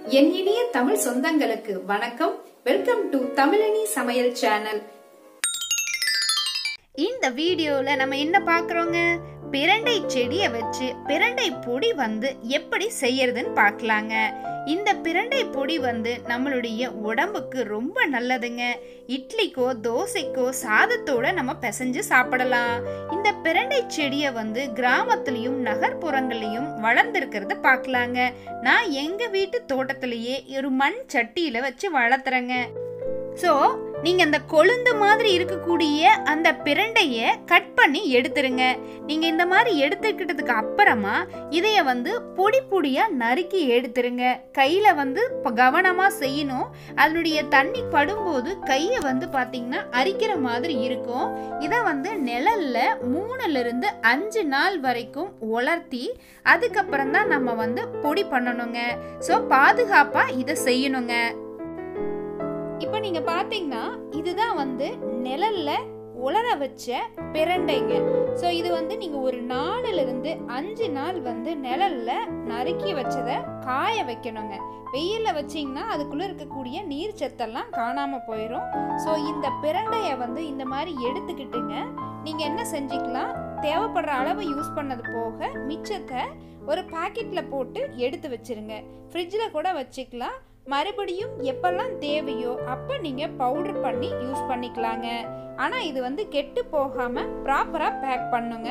என் இனிய தமிழ் சொந்தங்களுக்கு வணக்கம் வெல்கம் டு தமிழனி சமையல் சேனல் இந்த வீடியோவில் நம்ம என்ன பார்க்குறோங்க பிரண்டை செடியை வச்சு பிரண்டை பொடி வந்து எப்படி செய்யறதுன்னு பார்க்கலாங்க இந்த பிரண்டை பொடி வந்து நம்மளுடைய உடம்புக்கு ரொம்ப நல்லதுங்க இட்லிக்கோ தோசைக்கோ சாதத்தோட நம்ம பிசைஞ்சு சாப்பிடலாம் இந்த பிரண்டை செடியை வந்து கிராமத்துலேயும் நகர்ப்புறங்கள்லையும் வளர்ந்துருக்கிறத பார்க்கலாங்க நான் எங்கள் வீட்டு தோட்டத்திலேயே ஒரு மண் சட்டியில் வச்சு வளர்த்துறேங்க ஸோ நீங்கள் அந்த கொழுந்து மாதிரி இருக்கக்கூடிய அந்த பிரண்டையை கட் பண்ணி எடுத்துருங்க நீங்கள் இந்த மாதிரி எடுத்துக்கிட்டதுக்கு அப்புறமா இதைய வந்து பொடி பொடியாக நறுக்கி எடுத்துருங்க கையில் வந்து கவனமாக செய்யணும் அதனுடைய தண்ணி படும்போது கையை வந்து பார்த்தீங்கன்னா அரிக்கிற மாதிரி இருக்கும் இதை வந்து நிழல்ல மூணுலேருந்து அஞ்சு நாள் வரைக்கும் உலர்த்தி அதுக்கப்புறம் தான் நம்ம வந்து பொடி பண்ணணுங்க ஸோ பாதுகாப்பாக இதை செய்யணுங்க இப்போ நீங்கள் பார்த்தீங்கன்னா இதுதான் வந்து நிழல்ல உலர வச்ச பிரண்டைங்க ஸோ இது வந்து நீங்கள் ஒரு நாலுலேருந்து அஞ்சு நாள் வந்து நிழல்ல நறுக்கி வச்சதை காய வைக்கணுங்க வெயிலில் வச்சிங்கன்னா அதுக்குள்ளே இருக்கக்கூடிய நீர் சத்தெல்லாம் காணாமல் போயிடும் ஸோ இந்த பிரண்டையை வந்து இந்த மாதிரி எடுத்துக்கிட்டுங்க நீங்கள் என்ன செஞ்சுக்கலாம் தேவைப்படுற அளவு யூஸ் பண்ணது போக மிச்சத்தை ஒரு பாக்கெட்டில் போட்டு எடுத்து வச்சிருங்க ஃப்ரிட்ஜில் கூட வச்சுக்கலாம் மறுபடியும் எப்பெல்லாம் தேவையோ அப்போ நீங்கள் பவுடர் பண்ணி யூஸ் பண்ணிக்கலாங்க ஆனால் இது வந்து கெட்டு போகாமல் ப்ராப்பராக பேக் பண்ணுங்க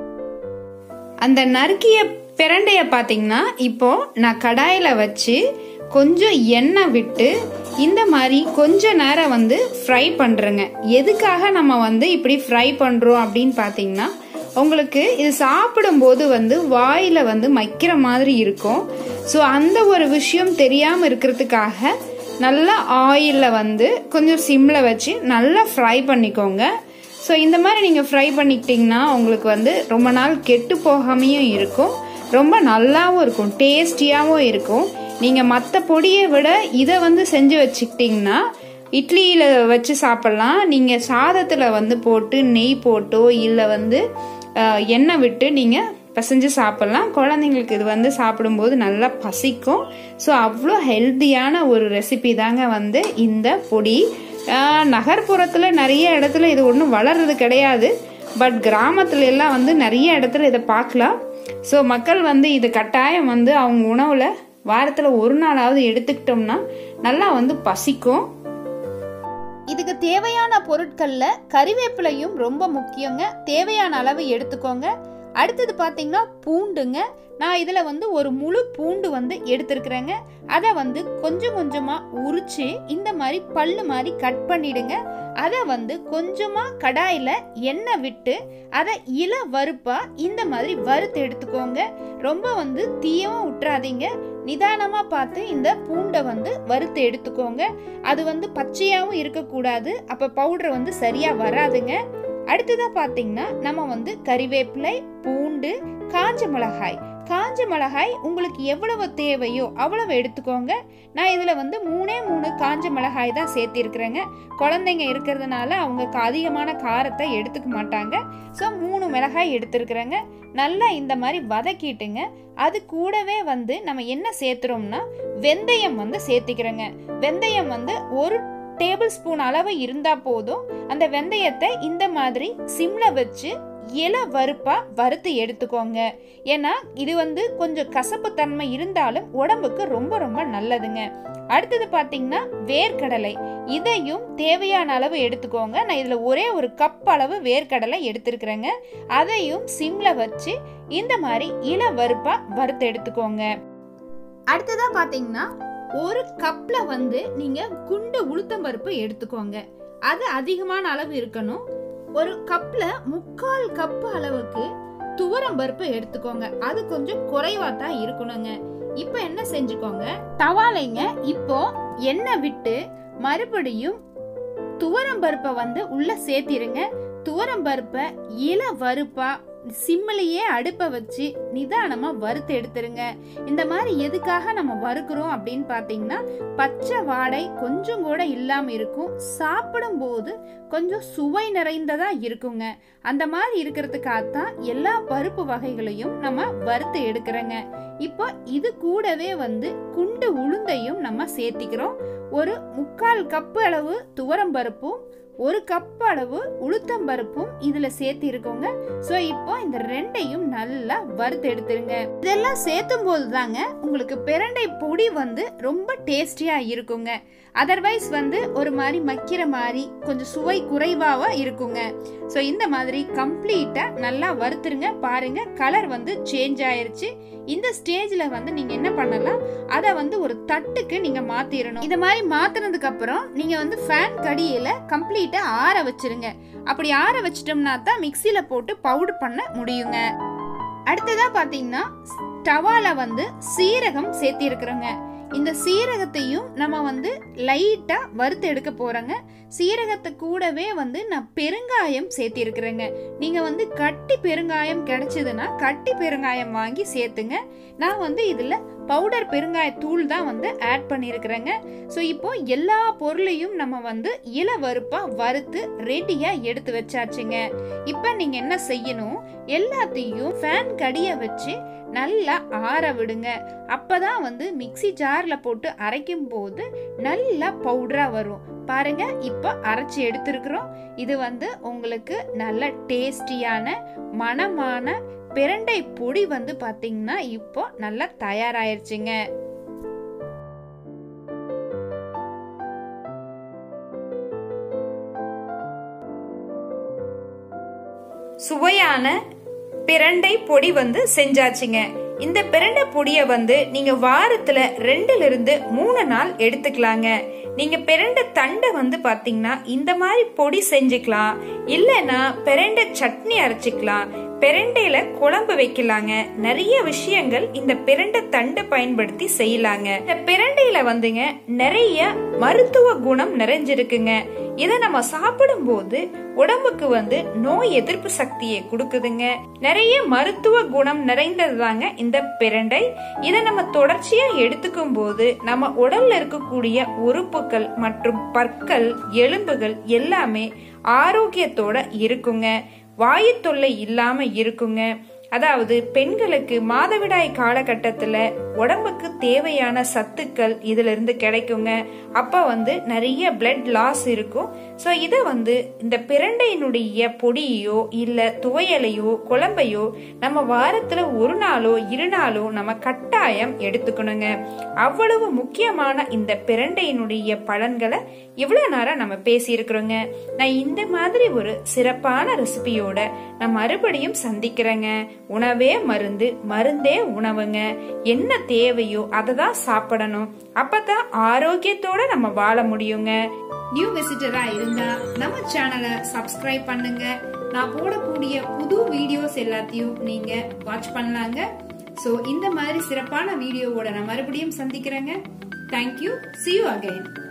அந்த நறுக்கிய பிரண்டைய பார்த்தீங்கன்னா இப்போ நான் கடாயில் வச்சு கொஞ்சம் எண்ணெய் விட்டு இந்த மாதிரி கொஞ்ச நேரம் வந்து ஃப்ரை பண்ணுறேங்க எதுக்காக நம்ம வந்து இப்படி ஃப்ரை பண்ணுறோம் அப்படின்னு பார்த்தீங்கன்னா உங்களுக்கு இது சாப்பிடும்போது வந்து வாயில் வந்து மைக்கிற மாதிரி இருக்கும் ஸோ அந்த ஒரு விஷயம் தெரியாமல் இருக்கிறதுக்காக நல்லா ஆயிலில் வந்து கொஞ்சம் சிம்மில் வச்சு நல்லா ஃப்ரை பண்ணிக்கோங்க ஸோ இந்த மாதிரி நீங்கள் ஃப்ரை பண்ணிக்கிட்டிங்கன்னா உங்களுக்கு வந்து ரொம்ப நாள் கெட்டு போகாமையும் இருக்கும் ரொம்ப நல்லாவும் இருக்கும் டேஸ்டியாகவும் இருக்கும் நீங்கள் மற்ற பொடியை விட இதை வந்து செஞ்சு வச்சுக்கிட்டிங்கன்னா இட்லியில் வச்சு சாப்பிட்லாம் நீங்கள் சாதத்தில் வந்து போட்டு நெய் போட்டோ இல்லை வந்து எண்ணெய் விட்டு நீங்கள் பிசைஞ்சு சாப்பிட்லாம் குழந்தைங்களுக்கு இது வந்து சாப்பிடும்போது நல்லா பசிக்கும் ஸோ அவ்வளோ ஹெல்த்தியான ஒரு ரெசிபி தாங்க வந்து இந்த பொடி நகர்ப்புறத்தில் நிறைய இடத்துல இது ஒன்றும் வளர்றது கிடையாது பட் கிராமத்துல எல்லாம் வந்து நிறைய இடத்துல இதை பார்க்கலாம் ஸோ மக்கள் வந்து இது கட்டாயம் வந்து அவங்க உணவில் வாரத்தில் ஒரு நாளாவது எடுத்துக்கிட்டோம்னா நல்லா வந்து பசிக்கும் இதுக்கு தேவையான பொருட்கள்ல கறிவேப்பிலையும் ரொம்ப முக்கியங்க தேவையான அளவு எடுத்துக்கோங்க அடுத்தது பார்த்தீங்கன்னா பூண்டுங்க நான் இதில் வந்து ஒரு முழு பூண்டு வந்து எடுத்துருக்குறேங்க அதை வந்து கொஞ்சம் கொஞ்சமாக உரிச்சு இந்த மாதிரி பல்லு மாதிரி கட் பண்ணிடுங்க அதை வந்து கொஞ்சமாக கடாயில் எண்ணெய் விட்டு அதை இள வறுப்பாக இந்த மாதிரி வறுத்து எடுத்துக்கோங்க ரொம்ப வந்து தீயவும் விட்டுறாதீங்க நிதானமாக பார்த்து இந்த பூண்டை வந்து வறுத்து எடுத்துக்கோங்க அது வந்து பச்சையாகவும் இருக்கக்கூடாது அப்போ பவுடர் வந்து சரியாக வராதுங்க அடுத்ததாக பார்த்தீங்கன்னா நம்ம வந்து கறிவேப்பிலை பூண்டு காஞ்ச மிளகாய் காஞ்ச மிளகாய் உங்களுக்கு எவ்வளவு தேவையோ அவ்வளவு எடுத்துக்கோங்க நான் இதில் வந்து மூணே மூணு காஞ்ச மிளகாய் தான் சேர்த்திருக்கிறேங்க குழந்தைங்க இருக்கிறதுனால அவங்க அதிகமான காரத்தை எடுத்துக்க மாட்டாங்க ஸோ மூணு மிளகாய் எடுத்துருக்குறேங்க நல்லா இந்த மாதிரி வதக்கிட்டுங்க அது கூடவே வந்து நம்ம என்ன சேர்த்துறோம்னா வெந்தயம் வந்து சேர்த்திக்கிறேங்க வெந்தயம் வந்து ஒரு டேபிள் ஸ்பூன் அளவு இருந்தால் போதும் அந்த வெந்தயத்தை இந்த மாதிரி சிம்ல வச்சு இல வறுப்பா வறுத்து எடுத்துக்கோங்க ஏன்னா இது வந்து கொஞ்சம் கசப்பு தன்மை இருந்தாலும் உடம்புக்கு ரொம்ப ரொம்ப நல்லதுங்க அடுத்தது பார்த்தீங்கன்னா வேர்க்கடலை இதையும் தேவையான அளவு எடுத்துக்கோங்க நான் இதில் ஒரே ஒரு கப் அளவு வேர்க்கடலை எடுத்துருக்குறேங்க அதையும் சிம்ல வச்சு இந்த மாதிரி இல வறுப்பா வறுத்து எடுத்துக்கோங்க அடுத்ததா பார்த்தீங்கன்னா ஒரு கப்ல வந்து நீங்க குண்டு உளுத்தம்பருப்பு எடுத்துக்கோங்க அது அதிகமான அளவு இருக்கணும் ஒரு கப்ல முக்கால் கப் அளவுக்கு துவரம் பருப்பு எடுத்துக்கோங்க அது கொஞ்சம் குறைவா தான் இருக்கணுங்க இப்போ என்ன செஞ்சுக்கோங்க தவாலைங்க இப்போ எண்ணெய் விட்டு மறுபடியும் துவரம் பருப்பை வந்து உள்ள சேர்த்திருங்க துவரம் பருப்பை இள வறுப்பா சிம்மிலேயே அடுப்பை வச்சு நிதானமா வறுத்து எடுத்துருங்க இந்த மாதிரி எதுக்காக நம்ம வறுக்கிறோம் அப்படின்னு பார்த்தீங்கன்னா பச்சை வாடை கொஞ்சம் கூட இல்லாம இருக்கும் சாப்பிடும் போது கொஞ்சம் சுவை நிறைந்ததா இருக்குங்க அந்த மாதிரி இருக்கிறதுக்காக தான் எல்லா பருப்பு வகைகளையும் நம்ம வறுத்து எடுக்கிறோங்க இப்போ இது கூடவே வந்து குண்டு உளுந்தையும் நம்ம சேர்த்திக்கிறோம் ஒரு முக்கால் கப்பு அளவு துவரம் பருப்பும் ஒரு கப் அளவு உளுத்தம் பருப்பும் இதுல சேர்த்து இருக்கோங்க ஸோ இப்போ இந்த ரெண்டையும் நல்லா வறுத்து எடுத்துருங்க இதெல்லாம் சேர்த்தும் போது தாங்க உங்களுக்கு பிரண்டை பொடி வந்து ரொம்ப டேஸ்டியா இருக்குங்க அதர்வைஸ் வந்து ஒரு மாதிரி மக்கிற மாதிரி கொஞ்சம் சுவை குறைவாக இருக்குங்க ஸோ இந்த மாதிரி கம்ப்ளீட்டாக நல்லா வறுத்துருங்க பாருங்க கலர் வந்து சேஞ்ச் ஆயிருச்சு இந்த ஸ்டேஜில் வந்து நீங்கள் என்ன பண்ணலாம் அதை வந்து ஒரு தட்டுக்கு நீங்கள் மாற்றிடணும் இந்த மாதிரி மாற்றினதுக்கு அப்புறம் நீங்கள் வந்து ஃபேன் கடியில் கம்ப்ளீட்டாக ஆற வச்சிருங்க அப்படி ஆற வச்சிட்டோம்னா தான் மிக்சியில் போட்டு பவுடர் பண்ண முடியுங்க அடுத்ததாக பார்த்தீங்கன்னா ஸ்டவால வந்து சீரகம் சேர்த்திருக்கிறோங்க இந்த சீரகத்தையும் நம்ம வந்து லைட்டாக வறுத்து எடுக்க போகிறோங்க சீரகத்தை கூடவே வந்து நான் பெருங்காயம் சேர்த்திருக்கிறேங்க நீங்கள் வந்து கட்டி பெருங்காயம் கிடைச்சதுன்னா கட்டி பெருங்காயம் வாங்கி சேர்த்துங்க நான் வந்து இதில் பவுடர் பெருங்காய தூள் தான் வந்து ஆட் பண்ணியிருக்கிறேங்க ஸோ இப்போ எல்லா பொருளையும் நம்ம வந்து இல வறுப்பாக வறுத்து ரெடியாக எடுத்து வச்சாச்சுங்க இப்போ நீங்கள் என்ன செய்யணும் எல்லாத்தையும் ஃபேன் கடியை வச்சு நல்லா ஆற விடுங்க அப்பதான் வந்து மிக்சி ஜார்ல போட்டு அரைக்கும் போது நல்லா பவுடரா வரும் பாருங்க இப்போ அரைச்சி எடுத்திருக்கிறோம் இது வந்து உங்களுக்கு நல்ல டேஸ்டியான மணமான பிரண்டை பொடி வந்து பாத்தீங்கன்னா இப்போ நல்லா தயாராயிருச்சுங்க சுவையான பிரண்டை பொடி வந்து செஞ்சாச்சுங்க இந்த பிரண்டை பொடிய வந்து நீங்க வாரத்துல ரெண்டுல இருந்து மூணு நாள் எடுத்துக்கலாங்க நீங்க பிரண்டை தண்டை வந்து பாத்தீங்கன்னா இந்த மாதிரி பொடி செஞ்சுக்கலாம் இல்லைன்னா பிரண்டை சட்னி அரைச்சிக்கலாம் பிரண்டையில குழம்பு வைக்கலாங்க நிறைய விஷயங்கள் இந்த பிரண்டை தண்டை பயன்படுத்தி செய்யலாங்க இந்த பிரண்டையில வந்துங்க நிறைய மருத்துவ குணம் நிறைஞ்சிருக்குங்க இதை நம்ம சாப்பிடும் போது உடம்புக்கு வந்து நோய் எதிர்ப்பு சக்தியை கொடுக்குதுங்க நிறைய மருத்துவ குணம் நிறைந்தது தாங்க இந்த பிரண்டை இதை நம்ம தொடர்ச்சியா எடுத்துக்கும் போது நம்ம உடல்ல இருக்கக்கூடிய உறுப்புகள் மற்றும் பற்கள் எலும்புகள் எல்லாமே ஆரோக்கியத்தோட இருக்குங்க வாயு தொல்லை இல்லாம இருக்குங்க அதாவது பெண்களுக்கு மாதவிடாய் காலகட்டத்துல உடம்புக்கு தேவையான சத்துக்கள் இதுல இருந்து கிடைக்குங்க அப்ப வந்து நிறைய பிளட் லாஸ் இருக்கும் ஸோ இதை வந்து இந்த பிரண்டையினுடைய பொடியோ இல்ல துவையலையோ குழம்பையோ நம்ம வாரத்துல ஒரு நாளோ இரு நாளோ நம்ம கட்டாயம் எடுத்துக்கணுங்க அவ்வளவு முக்கியமான இந்த பிரண்டையினுடைய பலன்களை இவ்வளவு நேரம் நம்ம பேசியிருக்கிறோங்க நான் இந்த மாதிரி ஒரு சிறப்பான ரெசிபியோட நான் மறுபடியும் சந்திக்கிறேங்க உணவே மருந்து மருந்தே உணவுங்க என்ன தேவையோ அதை தான் சாப்பிடணும் அப்பதான் ஆரோக்கியத்தோட நம்ம வாழ முடியுங்க நியூ விசிட்டரா இருந்தா நம்ம சேனலை சப்ஸ்கிரைப் பண்ணுங்க நான் போடக்கூடிய புது வீடியோஸ் எல்லாத்தையும் நீங்க வாட்ச் பண்ணலாங்க ஸோ இந்த மாதிரி சிறப்பான வீடியோவோட நான் மறுபடியும் சந்திக்கிறேங்க தேங்க்யூ see you again